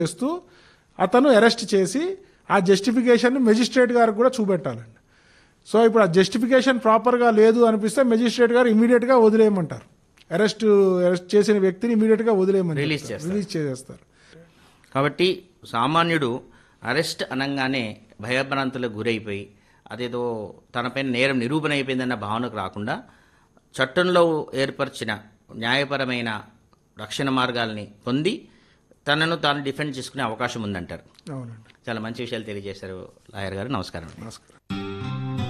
చేస్తూ అతను అరెస్ట్ చేసి ఆ జస్టిఫికేషన్ మెజిస్ట్రేట్ గారికి కూడా చూపెట్టాలండి సో ఇప్పుడు ఆ జస్టిఫికేషన్ ప్రాపర్గా లేదు అనిపిస్తే మెజిస్ట్రేట్ గారు ఇమీడియట్గా వదిలేయమంటారు అరెస్ట్ అరెస్ట్ చేసిన వ్యక్తిని ఇమీడియట్గా వదిలేయమని Release చెప్తారు. చేస్తారు. రిలీజ్ చేసేస్తారు కాబట్టి సామాన్యుడు అరెస్ట్ అనగానే భయభ్రాంతులకు గురైపోయి అదేదో తనపైన నేరం నిరూపణ అయిపోయిందన్న భావనకు రాకుండా చట్టంలో ఏర్పరిచిన న్యాయపరమైన రక్షణ మార్గాల్ని పొంది తనను తాను డిఫెండ్ చేసుకునే అవకాశం ఉందంటారు అవునండి చాలా మంచి విషయాలు తెలియజేశారు లాయర్ గారు నమస్కారం నమస్కారం